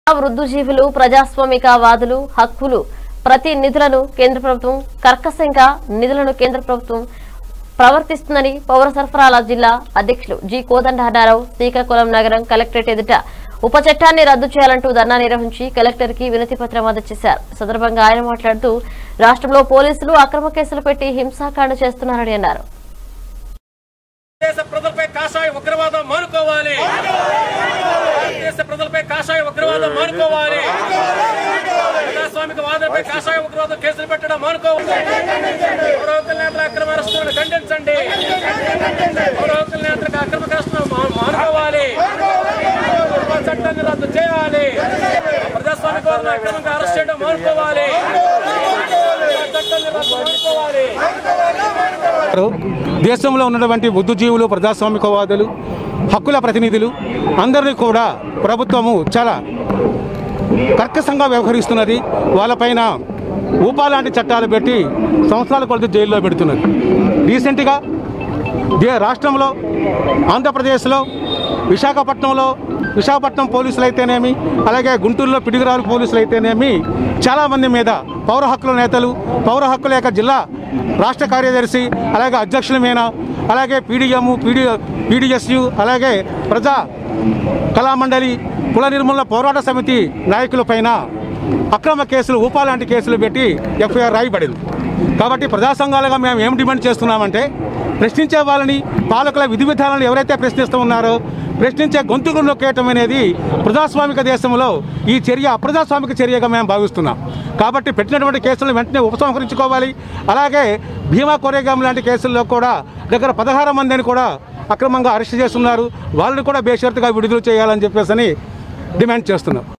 వృద్ధుజీవులు ప్రజాస్వామిక వాదులు హక్కులు ప్రతి నిధులను కేంద్ర ప్రభుత్వం కర్కశంగా నిధులను కేంద్ర ప్రభుత్వం ప్రవర్తిస్తుందని పౌర సరఫరాల జిల్లా అధ్యక్షులు జి కోదండ అన్నారావు శ్రీకాకుళం నగరం కలెక్టరేట్ ఎదుట ఉప చట్టాన్ని రద్దు చేయాలంటూ ధర్నా నిర్వహించి కలెక్టర్ కి వినతి పత్రం అందజేశారు ఈ సందర్భంగా ఆయన మాట్లాడుతూ రాష్ట్రంలో పోలీసులు అక్రమ కేసులు పెట్టి హింసాకాండ చేస్తున్నారని అన్నారు దేశ ప్రజలపై కాషాయ ఉగ్రవాదం మానుకోవాలి దేశ ప్రజలపై కాషాయ ఉగ్రవాదం మానుకోవాలి ప్రజాస్వామిక వాదులపై కాషాయ ఉగ్రవాదం కేసులు పెట్టడం మానుకోవాలి పౌర హక్కుల నేతల అక్రమ అరెస్టులను ఖండించండి పౌర హక్కుల నేతలకు అక్రమ అరెస్టులను మా- మానుకోవాలి కుటుంబ చట్టాన్ని రద్దు చేయాలి ప్రజాస్వామిక వాదులను అక్రమంగా అరెస్ట్ చేయడం మానుకోవాలి చట్టాన్ని రద్దు మానుకోవాలి దేశంలో ఉన్నటువంటి బుద్ధిజీవులు ప్రజాస్వామికవాదులు హక్కుల ప్రతినిధులు అందరినీ కూడా ప్రభుత్వము చాలా కర్కశంగా వ్యవహరిస్తున్నది వాళ్ళపైన ఊపా లాంటి చట్టాలు పెట్టి సంవత్సరాల కొలది జైల్లో పెడుతున్నది రీసెంట్గా దే రాష్ట్రంలో ఆంధ్రప్రదేశ్లో విశాఖపట్నంలో విశాఖపట్నం పోలీసులు అయితేనేమి అలాగే గుంటూరులో పిడుగురాలు పోలీసులు అయితేనేమి చాలామంది మీద పౌర హక్కుల నేతలు పౌర హక్కుల యొక్క జిల్లా రాష్ట్ర కార్యదర్శి అలాగే అధ్యక్షుల మీద అలాగే పీడిఎం పీడి పీడిఎస్యు అలాగే ప్రజా కళామండలి కుల నిర్మూలన పోరాట సమితి నాయకులపైన అక్రమ కేసులు ఊపా లాంటి కేసులు పెట్టి ఎఫ్ఐఆర్ రాయబడింది కాబట్టి ప్రజా సంఘాలుగా మేము ఏం డిమాండ్ చేస్తున్నామంటే ప్రశ్నించే వాళ్ళని పాలకుల విధి విధానాలను ఎవరైతే ప్రశ్నిస్తూ ఉన్నారో ప్రశ్నించే గొంతుకులు నొక్కేయటం అనేది ప్రజాస్వామిక దేశంలో ఈ చర్య అప్రజాస్వామిక చర్యగా మేము భావిస్తున్నాం కాబట్టి పెట్టినటువంటి కేసులను వెంటనే ఉపసంహరించుకోవాలి అలాగే భీమా కోరేగాం లాంటి కేసుల్లో కూడా దగ్గర పదహారు మందిని కూడా అక్రమంగా అరెస్ట్ చేస్తున్నారు వాళ్ళని కూడా బేషరతుగా విడుదల చేయాలని చెప్పేసి డిమాండ్ చేస్తున్నాం